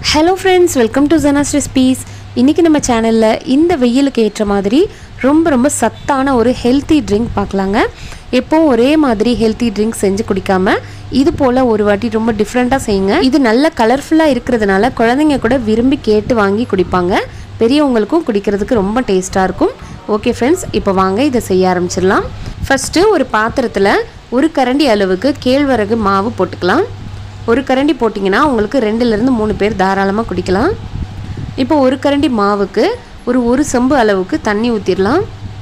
hello friends welcome to Jana's recipes இன்றைக்கி நம்ம சேனலில் இந்த வெயிலுக்கு ஏற்ற மாதிரி ரொம்ப ரொம்ப சத்தான ஒரு ஹெல்த்தி ட்ரிங்க் பார்க்கலாங்க எப்போவும் ஒரே மாதிரி ஹெல்த்தி ட்ரிங்க் செஞ்சு குடிக்காம இது போல் ஒரு வாட்டி ரொம்ப டிஃப்ரெண்ட்டாக செய்யுங்க இது நல்ல கலர்ஃபுல்லாக இருக்கிறதுனால குழந்தைங்க கூட விரும்பி கேட்டு வாங்கி குடிப்பாங்க பெரியவங்களுக்கும் குடிக்கிறதுக்கு ரொம்ப டேஸ்ட்டாக இருக்கும் ஓகே ஃப்ரெண்ட்ஸ் இப்போ வாங்க இதை செய்ய ஆரம்பிச்சிடலாம் ஃபஸ்ட்டு ஒரு பாத்திரத்தில் ஒரு கரண்டி அளவுக்கு கேழ்வரகு மாவு போட்டுக்கலாம் ஒரு கரண்டி போட்டிங்கன்னா உங்களுக்கு ரெண்டுலேருந்து மூணு பேர் தாராளமாக குடிக்கலாம் இப்போ ஒரு கரண்டி மாவுக்கு ஒரு ஒரு செம்பு அளவுக்கு தண்ணி ஊற்றிடலாம்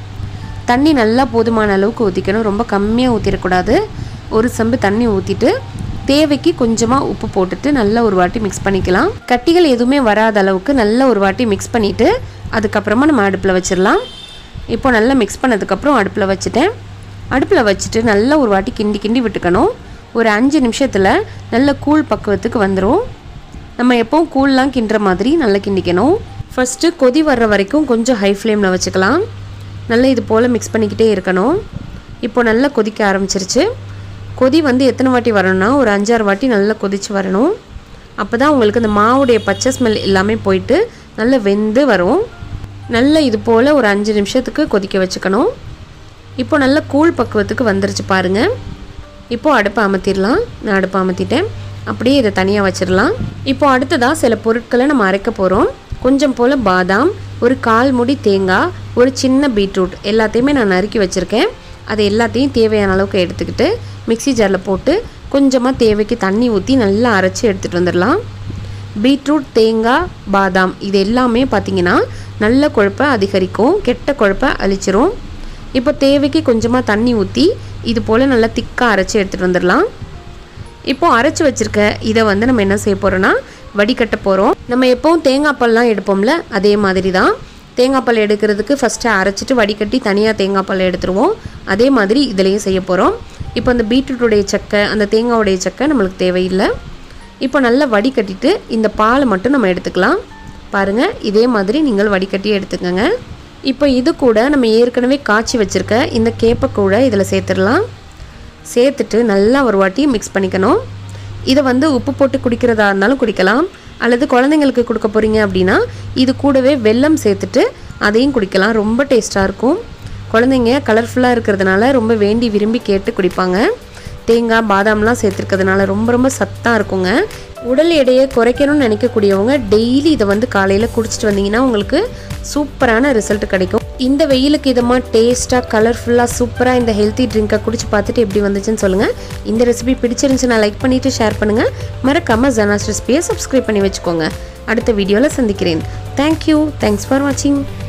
தண்ணி நல்லா போதுமான அளவுக்கு ஊற்றிக்கணும் ரொம்ப கம்மியாக ஊற்றிடக்கூடாது ஒரு செம்பு தண்ணி ஊற்றிட்டு தேவைக்கு கொஞ்சமாக உப்பு போட்டுட்டு நல்லா ஒரு வாட்டி மிக்ஸ் பண்ணிக்கலாம் கட்டிகள் எதுவுமே வராத அளவுக்கு நல்லா ஒரு வாட்டி மிக்ஸ் பண்ணிவிட்டு அதுக்கப்புறமா நம்ம அடுப்பில் வச்சிடலாம் இப்போ நல்லா மிக்ஸ் பண்ணதுக்கப்புறம் அடுப்பில் வச்சுட்டேன் அடுப்பில் வச்சுட்டு நல்லா ஒரு வாட்டி கிண்டி கிண்டி விட்டுக்கணும் ஒரு அஞ்சு நிமிஷத்தில் நல்ல கூழ் பக்குவத்துக்கு வந்துடும் நம்ம எப்போவும் கூழ்லாம் கிண்டுற மாதிரி நல்லா கிண்டிக்கணும் ஃபஸ்ட்டு கொதி வர்ற வரைக்கும் கொஞ்சம் ஹை ஃப்ளேமில் வச்சுக்கலாம் நல்லா இது போல் மிக்ஸ் பண்ணிக்கிட்டே இருக்கணும் இப்போ நல்லா கொதிக்க ஆரம்பிச்சிருச்சு கொதி வந்து எத்தனை வாட்டி வரணும்னா ஒரு அஞ்சாறு வாட்டி நல்லா கொதித்து வரணும் அப்போ தான் உங்களுக்கு இந்த மாவுடைய பச்சை ஸ்மெல் எல்லாமே போயிட்டு நல்லா வெந்து வரும் நல்லா இது போல் ஒரு அஞ்சு நிமிஷத்துக்கு கொதிக்க வச்சுக்கணும் இப்போ நல்ல கூழ் பக்குவத்துக்கு வந்துருச்சு பாருங்கள் இப்போது அடுப்பை அமர்த்திடலாம் நான் அடுப்பை அமர்த்திட்டேன் அப்படியே இதை தனியாக வச்சிடலாம் இப்போ அடுத்ததாக சில பொருட்களை நம்ம அரைக்க போகிறோம் கொஞ்சம் போல் பாதாம் ஒரு கால் முடி தேங்காய் ஒரு சின்ன பீட்ரூட் எல்லாத்தையுமே நான் நறுக்கி வச்சுருக்கேன் அது எல்லாத்தையும் தேவையான அளவுக்கு எடுத்துக்கிட்டு மிக்ஸி ஜாரில் போட்டு கொஞ்சமாக தேவைக்கு தண்ணி ஊற்றி நல்லா அரைச்சி எடுத்துகிட்டு வந்துடலாம் பீட்ரூட் தேங்காய் பாதாம் இது எல்லாமே பார்த்திங்கன்னா நல்ல கொழுப்பை அதிகரிக்கும் கெட்ட கொழுப்பை அழிச்சிரும் இப்போ தேவைக்கு கொஞ்சமாக தண்ணி ஊற்றி இது போல் நல்லா திக்காக அரைச்சி எடுத்துகிட்டு வந்துடலாம் இப்போ அரைச்சி வச்சுருக்க இதை வந்து நம்ம என்ன செய்ய போகிறோன்னா வடிகட்ட போகிறோம் நம்ம எப்போவும் தேங்காய் பால்லாம் எடுப்போம்ல அதே மாதிரி தான் தேங்காய் பால் எடுக்கிறதுக்கு ஃபஸ்ட்டு அரைச்சிட்டு வடிகட்டி தனியாக தேங்காய் பால் எடுத்துருவோம் அதே மாதிரி இதுலேயும் செய்ய போகிறோம் இப்போ அந்த பீட்ரூட்டுடைய சக்கை அந்த தேங்காவுடைய சக்கை நம்மளுக்கு தேவையில்லை இப்போ நல்லா வடிகட்டிட்டு இந்த பாலை மட்டும் நம்ம எடுத்துக்கலாம் பாருங்கள் இதே மாதிரி நீங்கள் வடிகட்டி எடுத்துக்கோங்க இப்போ இது கூட நம்ம ஏற்கனவே காய்ச்சி வச்சுருக்க இந்த கேப்பக்கூழை இதில் சேர்த்துடலாம் சேர்த்துட்டு நல்லா ஒரு வாட்டி மிக்ஸ் பண்ணிக்கணும் இதை வந்து உப்பு போட்டு குடிக்கிறதா இருந்தாலும் குடிக்கலாம் அல்லது குழந்தைங்களுக்கு கொடுக்க போகிறீங்க அப்படின்னா இது கூடவே வெல்லம் சேர்த்துட்டு அதையும் குடிக்கலாம் ரொம்ப டேஸ்ட்டாக இருக்கும் குழந்தைங்க கலர்ஃபுல்லாக இருக்கிறதுனால ரொம்ப வேண்டி விரும்பி கேட்டு குடிப்பாங்க தேங்காய் பாதாம்லாம் சேர்த்துருக்கிறதுனால ரொம்ப ரொம்ப சத்தாக இருக்குங்க உடல் எடையை குறைக்கணும்னு நினைக்கக்கூடியவங்க டெய்லி இதை வந்து காலையில் குடிச்சிட்டு வந்தீங்கன்னா உங்களுக்கு சூப்பரான ரிசல்ட் கிடைக்கும் இந்த வெயிலுக்கு இதமாக டேஸ்ட்டாக கலர்ஃபுல்லாக சூப்பராக இந்த ஹெல்த்தி ட்ரிங்கை குடிச்சு பார்த்துட்டு எப்படி வந்துச்சுன்னு சொல்லுங்கள் இந்த ரெசிபி பிடிச்சிருந்துச்சுன்னா லைக் பண்ணிவிட்டு ஷேர் பண்ணுங்கள் மறக்காமல் ஜனாஸ் ரெசிபியை சப்ஸ்கிரைப் பண்ணி வச்சுக்கோங்க அடுத்த வீடியோவில் சந்திக்கிறேன் தேங்க்யூ தேங்க்ஸ் ஃபார் வாட்சிங்